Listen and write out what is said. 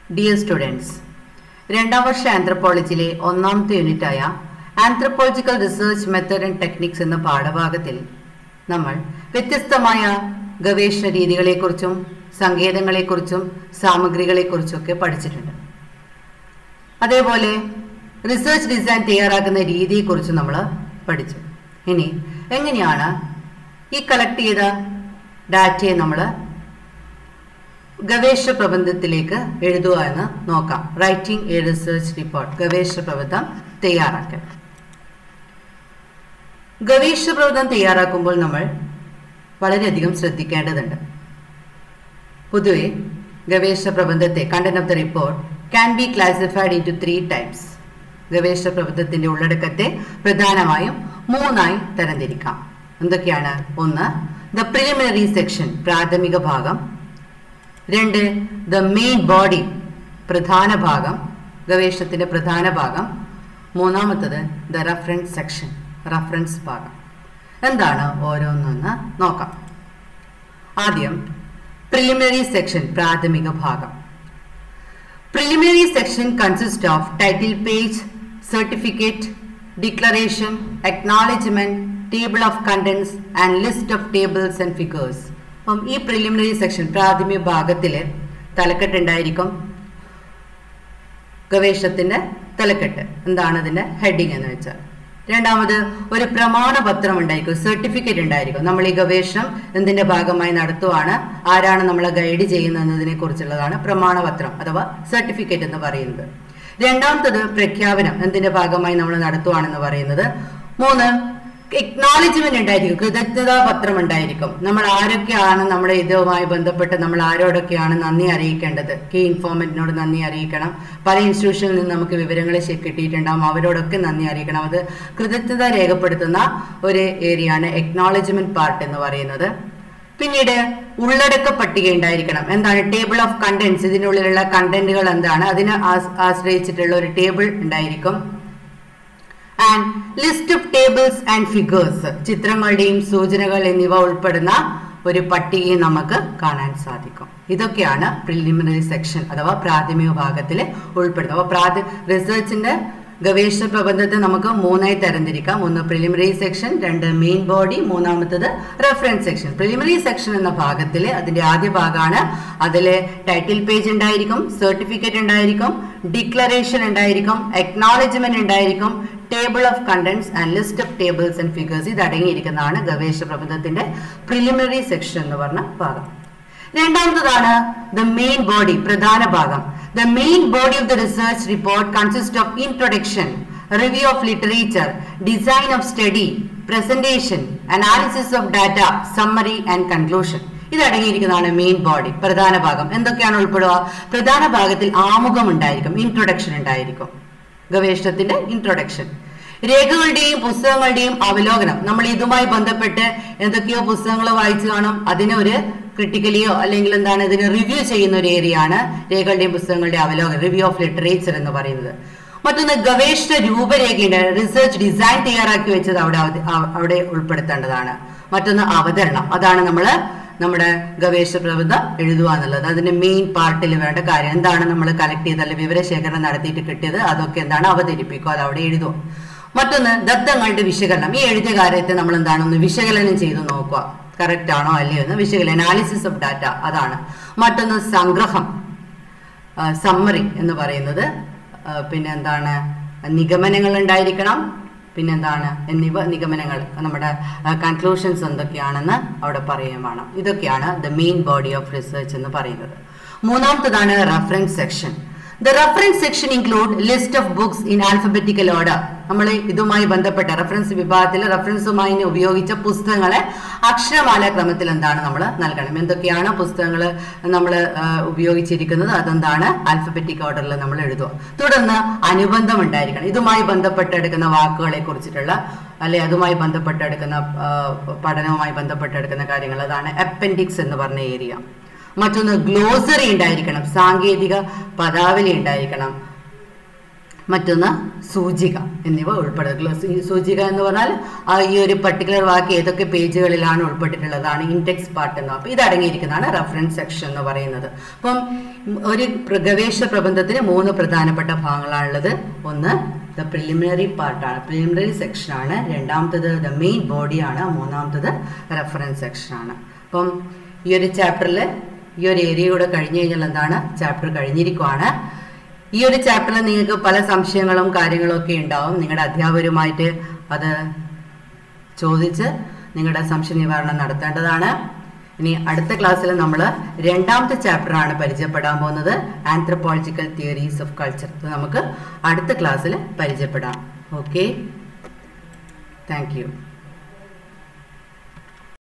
dear students രണ്ടാം വർഷ ആന്ത്രപ്പോളജിയിലെ ഒന്നാമത്തെ യൂണിറ്റായ anthropological research method and techniques എന്ന പാഠഭാഗത്തിൽ നമ്മൾ വ്യത്യസ്തമായ ഗവേഷണ രീതികളെക്കുറിച്ചും സങ്കേതങ്ങളെക്കുറിച്ചും സാമഗ്രികളെക്കുറിച്ചൊക്കെ പഠിച്ചിട്ടുണ്ട് അതേപോലെ റിസർച്ച് ഡിസൈൻ തയ്യാറാക്കുന്ന രീതിയെക്കുറിച്ച് നമ്മൾ പഠിച്ചു ഇനി എങ്ങനെയാണ് ഈ കളക്ട് ചെയ്ത ഡാറ്റയെ നമ്മൾ ഗവേഷണ പ്രബന്ധത്തിലേക്ക് എഴുതുക എന്ന് നോക്കാം റൈറ്റിംഗ് എ റിസർച്ച് റിപ്പോർട്ട് ഗവേഷണ പ്രബന്ധം തയ്യാറാക്കൽ ഗവേഷണ പ്രബന്ധം തയ്യാറാക്കുമ്പോൾ നമ്മൾ വളരെയധികം ശ്രദ്ധിക്കേണ്ടതുണ്ട് പൊതുവെ ഗവേഷണ പ്രബന്ധത്തെ content of the report can be classified into three types ഗവേഷണ പ്രബന്ധത്തിന്റെ ഉള്ളടക്കത്തെ പ്രധാനമായും മൂന്നായി തരംതിരിക്കാം എന്തൊക്കെയാണ് ഒന്ന് ദ പ്രിലിമിനറി സെക്ഷൻ പ്രാഥമിക ഭാഗം രണ്ട് ദ മെയിൻ ബോഡി പ്രധാന ഭാഗം ഗവേഷണത്തിന്റെ പ്രധാന ഭാഗം മൂന്നാമത്തത് ദ റഫറൻസ് സെക്ഷൻ റഫറൻസ് ഭാഗം എന്താണ് ഓരോന്നൊന്ന് നോക്കാം ആദ്യം പ്രിലിമിനറി സെക്ഷൻ പ്രാഥമിക ഭാഗം preliminary section consist of title page certificate declaration acknowledgement table of contents and list of tables and figures അപ്പം ഈ പ്രിലിമിനറി സെക്ഷൻ പ്രാഥമിക ഭാഗത്തിൽ തലക്കെട്ട് ഉണ്ടായിരിക്കും ഗവേഷണത്തിന്റെ തലക്കെട്ട് എന്താണ് ഇതിന്റെ ഹെഡിങ് എന്ന് വെച്ചാൽ രണ്ടാമത് ഒരു പ്രമാണപത്രം ഉണ്ടായിരിക്കും സർട്ടിഫിക്കറ്റ് ഉണ്ടായിരിക്കും നമ്മൾ ഈ ഗവേഷണം എന്തിന്റെ ഭാഗമായി നടത്തുവാണ് ആരാണ് നമ്മളെ ഗൈഡ് ചെയ്യുന്നതിനെ കുറിച്ചുള്ളതാണ് പ്രമാണപത്രം അഥവാ സർട്ടിഫിക്കറ്റ് എന്ന് പറയുന്നത് രണ്ടാമത്തത് പ്രഖ്യാപനം എന്തിന്റെ ഭാഗമായി നമ്മൾ നടത്തുവാണെന്ന് പറയുന്നത് മൂന്ന് എക്നോളജ്മെന്റ് ഉണ്ടായിരിക്കും കൃതജ്ഞതാ പത്രം ഉണ്ടായിരിക്കും നമ്മൾ ആരൊക്കെയാണ് നമ്മുടെ ഇതുമായി ബന്ധപ്പെട്ട് നമ്മൾ ആരോടൊക്കെയാണ് നന്ദി അറിയിക്കേണ്ടത് കീ ഇൻഫോർമന്റിനോട് നന്ദി അറിയിക്കണം പല ഇൻസ്റ്റിറ്റ്യൂഷനിൽ നിന്ന് നമുക്ക് വിവരങ്ങൾ കിട്ടിയിട്ടുണ്ടാവും അവരോടൊക്കെ നന്ദി അറിയിക്കണം അത് കൃതജ്ഞത രേഖപ്പെടുത്തുന്ന ഒരു ഏരിയയാണ് എക്നോളജ്മെന്റ് പാർട്ട് എന്ന് പറയുന്നത് പിന്നീട് ഉള്ളടക്ക പട്ടിക ഉണ്ടായിരിക്കണം എന്താണ് ടേബിൾ ഓഫ് കണ്ടന്റ്സ് ഇതിനുള്ളിലുള്ള കണ്ടന്റുകൾ എന്താണ് അതിനെ ആശ്രയിച്ചിട്ടുള്ള ഒരു ടേബിൾ ഉണ്ടായിരിക്കും and list of tables and figures ചിത്രങ്ങളുടെയും സൂചനകൾ എന്നിവ ഉൾപ്പെടുന്ന ഒരു പട്ടികയും നമുക്ക് കാണാൻ സാധിക്കും ഇതൊക്കെയാണ് പ്രിലിമിനറി സെക്ഷൻ അഥവാ പ്രാഥമിക ഭാഗത്തിൽ ഉൾപ്പെടുന്നത് അപ്പോൾ പ്രാഥ റിസർച്ചിന്റെ ഗവേഷണ പ്രബന്ധത്തെ നമുക്ക് മൂന്നായി തരംതിരിക്കാം ഒന്ന് പ്രിലിമിനറി സെക്ഷൻ രണ്ട് മെയിൻ ബോഡി മൂന്നാമത്തത് റെഫറൻസ് സെക്ഷൻ പ്രിലിമിനറി സെക്ഷൻ എന്ന ഭാഗത്തിൽ അതിന്റെ ആദ്യ ഭാഗമാണ് അതിൽ ടൈറ്റിൽ പേജ് ഉണ്ടായിരിക്കും സർട്ടിഫിക്കറ്റ് ഉണ്ടായിരിക്കും ഡിക്ലറേഷൻ ഉണ്ടായിരിക്കും അക്നോളജ്മെന്റ് ഉണ്ടായിരിക്കും table of contents and list of tables and figures ഇത് അടങ്ങിയിരിക്കുന്നതാണ് ഗവേഷണ പ്രബന്ധത്തിന്റെ പ്രിലിമിനറി സെക്ഷൻ എന്ന് പറഞ്ഞ ഭാഗം രണ്ടാമത്തതാണ് ദ മെയിൻ ബോഡി പ്രധാന ഭാഗം the main body of the research report consist of introduction review of literature design of study presentation analysis of data summary and conclusion ഇത് അടങ്ങിയിരിക്കുന്നതാണ് മെയിൻ ബോഡി പ്രധാന ഭാഗം എന്തൊക്കെയാണ് ഉൾപ്പെടുക പ്രധാന ഭാഗത്തിൽ ആമുഖം ഉണ്ടായിരിക്കും ഇൻട്രൊഡക്ഷൻ ഉണ്ടായിരിക്കും ഗവേഷണത്തിന്റെ ഇൻട്രൊഡക്ഷൻ രേഖകളുടെയും പുസ്തകങ്ങളുടെയും അവലോകനം നമ്മൾ ഇതുമായി ബന്ധപ്പെട്ട് എന്തൊക്കെയോ പുസ്തകങ്ങൾ വായിച്ചു കാണും അതിനെ ഒരു ക്രിട്ടിക്കലിയോ അല്ലെങ്കിൽ എന്താണ് ഇതിന് റിവ്യൂ ചെയ്യുന്ന ഒരു ഏരിയ ആണ് രേഖകളുടെയും പുസ്തകങ്ങളുടെയും അവലോകനം റിവ്യൂ ഓഫ് ലിറ്ററേച്ചർ എന്ന് പറയുന്നത് മറ്റൊന്ന് ഗവേഷണ രൂപരേഖയുണ്ട് റിസർച്ച് ഡിസൈൻ തയ്യാറാക്കി വെച്ചത് അവിടെ അവിടെ ഉൾപ്പെടുത്തേണ്ടതാണ് മറ്റൊന്ന് അവതരണം അതാണ് നമ്മൾ നമ്മുടെ ഗവേഷണ പ്രബന്ധം എഴുതുക എന്നുള്ളത് അതിന്റെ മെയിൻ പാർട്ടിൽ വേണ്ട കാര്യം എന്താണ് നമ്മൾ കളക്ട് ചെയ്ത് അല്ലെങ്കിൽ വിവരശേഖരണം നടത്തിയിട്ട് കിട്ടിയത് അതൊക്കെ എന്താണ് അവതരിപ്പിക്കുക അത് അവിടെ എഴുതുക മറ്റൊന്ന് ദത്തങ്ങളുടെ വിശകലനം ഈ എഴുതിയ കാര്യത്തെ നമ്മൾ എന്താണ് ഒന്ന് വിശകലനം ചെയ്ത് നോക്കുക കറക്റ്റ് ആണോ അല്ലയോ എന്ന് വിശകലനം അനാലിസിസ് ഓഫ് ഡാറ്റ അതാണ് മറ്റൊന്ന് സംഗ്രഹം സമ്മറി എന്ന് പറയുന്നത് പിന്നെ എന്താണ് നിഗമനങ്ങൾ ഉണ്ടായിരിക്കണം പിന്നെന്താണ് എന്നിവ നിഗമനങ്ങൾ നമ്മുടെ കൺക്ലൂഷൻസ് എന്തൊക്കെയാണെന്ന് അവിടെ പറയുകയും വേണം ഇതൊക്കെയാണ് the main body of research എന്ന് പറയുന്നത് മൂന്നാമത്തതാണ് reference section the reference section include list of books in alphabetical order നമ്മൾ ഇതുമായി ബന്ധപ്പെട്ട റഫറൻസ് വിഭാഗത്തിൽ റഫറൻസുമായി ഉപയോഗിച്ച പുസ്തകങ്ങളെ അക്ഷരമാല ക്രമത്തിൽ എന്താണ് നമ്മൾ നൽകണം എന്തൊക്കെയാണ് പുസ്തകങ്ങൾ നമ്മൾ ഉപയോഗിച്ചിരിക്കുന്നത് അതെന്താണ് ആൽഫബറ്റിക് ഓർഡറിൽ നമ്മൾ എഴുതുക തുടർന്ന് അനുബന്ധം ഉണ്ടായിരിക്കണം ഇതുമായി ബന്ധപ്പെട്ടെടുക്കുന്ന വാക്കുകളെ കുറിച്ചിട്ടുള്ള അല്ലെ അതുമായി ബന്ധപ്പെട്ടെടുക്കുന്ന പഠനവുമായി ബന്ധപ്പെട്ടെടുക്കുന്ന കാര്യങ്ങൾ അതാണ് അപ്പൻഡിക്സ് എന്ന് പറഞ്ഞ ഏരിയ മറ്റൊന്ന് ഗ്ലോസറി ഉണ്ടായിരിക്കണം സാങ്കേതിക പദാവലി ഉണ്ടായിരിക്കണം മറ്റൊന്ന് സൂചിക എന്നിവ ഉൾപ്പെടുക സൂചിക എന്ന് പറഞ്ഞാൽ ആ ഈ ഒരു പർട്ടിക്കുലർ വാക്ക് ഏതൊക്കെ പേജുകളിലാണ് ഉൾപ്പെട്ടിട്ടുള്ളതാണ് ഇൻഡെക്സ് പാർട്ട് എന്ന് അപ്പോൾ ഇത് അടങ്ങിയിരിക്കുന്നതാണ് റെഫറൻസ് സെക്ഷൻ എന്ന് പറയുന്നത് അപ്പം ഒരു പ്ര- ഗവേഷണ പ്രബന്ധത്തിന് മൂന്ന് പ്രധാനപ്പെട്ട ഭാഗങ്ങളാണുള്ളത് ഒന്ന് ദ പ്രിലിമിനറി പാർട്ടാണ് പ്രിലിമിനറി സെക്ഷനാണ് രണ്ടാമത്തത് ദ മെയിൻ ബോഡിയാണ് മൂന്നാമത്തത് റെഫറൻസ് സെക്ഷനാണ് അപ്പം ഈ ഒരു ചാപ്റ്ററിൽ ഈ ഒരു ഏരിയ കൂടെ കഴിഞ്ഞു കഴിഞ്ഞാൽ എന്താണ് ചാപ്റ്റർ കഴിഞ്ഞിരിക്കുവാണ് ഈ ഒരു ചാപ്റ്ററിൽ നിങ്ങൾക്ക് പല സംശയങ്ങളും കാര്യങ്ങളും ഒക്കെ ഉണ്ടാവും നിങ്ങളുടെ അധ്യാപകരുമായിട്ട് അത് ചോദിച്ച് നിങ്ങളുടെ സംശയ നിവാരണം നടത്തേണ്ടതാണ് ഇനി അടുത്ത ക്ലാസ്സിൽ നമ്മൾ രണ്ടാമത്തെ ചാപ്റ്ററാണ് പരിചയപ്പെടാൻ പോകുന്നത് ആന്ത്രപ്പോളജിക്കൽ തിയറീസ് ഓഫ് കൾച്ചർ ഇത് നമുക്ക് അടുത്ത ക്ലാസ്സിൽ പരിചയപ്പെടാം ഓക്കെ താങ്ക് യു